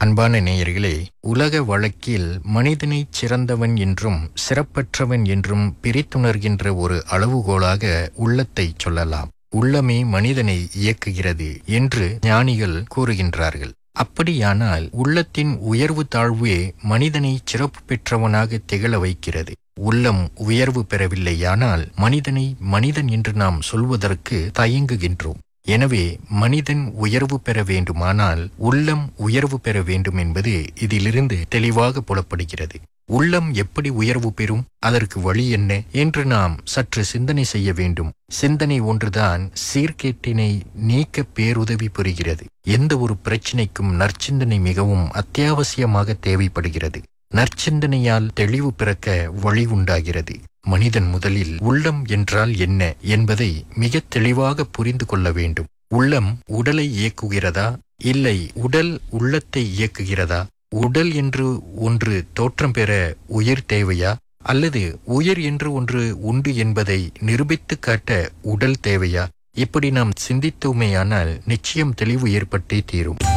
அன்பான நேயர்களே உலக வழக்கில் மனிதனை சிறந்தவன் என்றும் சிறப்பற்றவன் என்றும் பிரித்துணர்கின்ற ஒரு அளவுகோலாக உள்ளத்தை சொல்லலாம் உள்ளமே மனிதனை இயக்குகிறது என்று ஞானிகள் கூறுகின்றார்கள் அப்படியானால் உள்ளத்தின் உயர்வு தாழ்வே மனிதனை சிறப்பு பெற்றவனாக திகழ வைக்கிறது உள்ளம் உயர்வு பெறவில்லையானால் மனிதனை மனிதன் என்று நாம் சொல்வதற்கு தயங்குகின்றோம் எனவே மனிதன் உயர்வு பெற வேண்டுமானால் உள்ளம் உயர்வு பெற வேண்டும் என்பது இதிலிருந்து தெளிவாக புலப்படுகிறது உள்ளம் எப்படி உயர்வு பெறும் அதற்கு வழி என்ன என்று நாம் சற்று சிந்தனை செய்ய வேண்டும் சிந்தனை ஒன்றுதான் சீர்கேட்டினை நீக்க பேருதவி புரிகிறது எந்த ஒரு பிரச்சினைக்கும் நற்சிந்தனை மிகவும் அத்தியாவசியமாக தேவைப்படுகிறது நற்சிந்தனையால் தெளிவு பிறக்க வழி உண்டாகிறது மனிதன் முதலில் உள்ளம் என்றால் என்ன என்பதை மிக தெளிவாக புரிந்து கொள்ள வேண்டும் உள்ளம் உடலை இயக்குகிறதா இல்லை உடல் உள்ளத்தை இயக்குகிறதா உடல் என்று ஒன்று தோற்றம் பெற உயிர் தேவையா அல்லது உயிர் என்று ஒன்று உண்டு என்பதை நிரூபித்து காட்ட உடல் தேவையா இப்படி நாம் சிந்தித்தோமேயானால் நிச்சயம் தெளிவு ஏற்பட்டே தீரும்